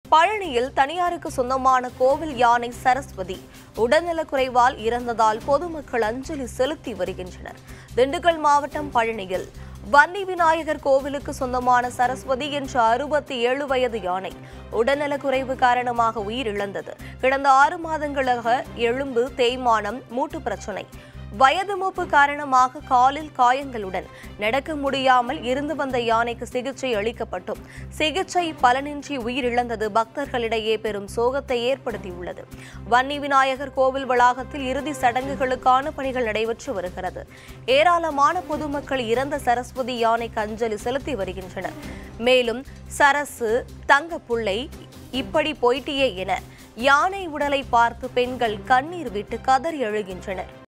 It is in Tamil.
பழனியில் தனியாருக்கு சொந்தமான கோவில் யானை சரஸ்வதி உடல்நலக்குறைவால் இறந்ததால் பொதுமக்கள் அஞ்சலி செலுத்தி வருகின்றனர் திண்டுக்கல் மாவட்டம் பழனியில் வன்னி விநாயகர் கோவிலுக்கு சொந்தமான சரஸ்வதி என்ற அறுபத்தி ஏழு வயது யானை உடல்நலக்குறைவு காரணமாக உயிரிழந்தது கடந்த ஆறு மாதங்களாக எலும்பு தேய்மானம் மூட்டு பிரச்சனை வயது மூப்பு காரணமாக காலில் காயங்களுடன் நடக்க முடியாமல் இருந்து வந்த யானைக்கு சிகிச்சை அளிக்கப்பட்டும் சிகிச்சை பலனின்றி உயிரிழந்தது பக்தர்களிடையே பெரும் சோகத்தை ஏற்படுத்தியுள்ளது வன்னி விநாயகர் கோவில் வளாகத்தில் இறுதி சடங்குகளுக்கான பணிகள் நடைபெற்று வருகிறது ஏராளமான பொதுமக்கள் இறந்த சரஸ்வதி யானைக்கு அஞ்சலி செலுத்தி வருகின்றனர் மேலும் சரசு தங்க புள்ளை இப்படி போயிட்டியே என யானை உடலை பார்த்து பெண்கள் கண்ணீர் விட்டு கதறி எழுகின்றனர்